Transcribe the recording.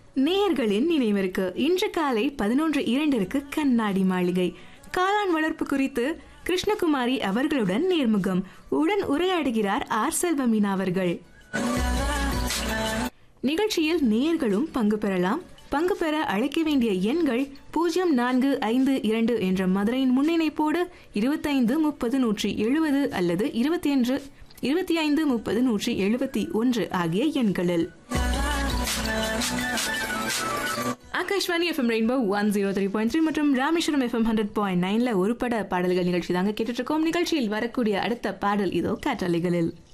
நேயர்களின் நினைவிற்கு இன்று காலை பதினொன்று இரண்டிற்கு கண்ணாடி மாளிகை காளான் வளர்ப்பு குறித்து கிருஷ்ணகுமாரி அவர்களுடன் நேர்முகம் உடன் உரையாடுகிறார் ஆர் செல்வமீனா அவர்கள் நிகழ்ச்சியில் நேயர்களும் பங்கு பெறலாம் பங்கு பெற அழைக்க வேண்டிய எண்கள் பூஜ்ஜியம் நான்கு ஐந்து இரண்டு என்ற மதுரையின் முன்னிணைப்போடு இருபத்தைந்து முப்பது நூற்றி எழுபது அல்லது இருபத்தி ஒன்று இருபத்தி ஐந்து முப்பது நூற்றி எழுபத்தி ஒன்று ஆகிய எண்களில் Akashvani FM rainbow one zero three point three மற்றும் ராமேஸ்வரம் எஃப்எம் ஹண்ட்ரட் பாயிண்ட் நைன்ல ஒரு பட பாடல்கள் நிகழ்ச்சி தாங்க கேட்டுட்டு இருக்கோம் நிகழ்ச்சியில் வரக்கூடிய அடுத்த பாடல் இதோ காற்றலைகளில்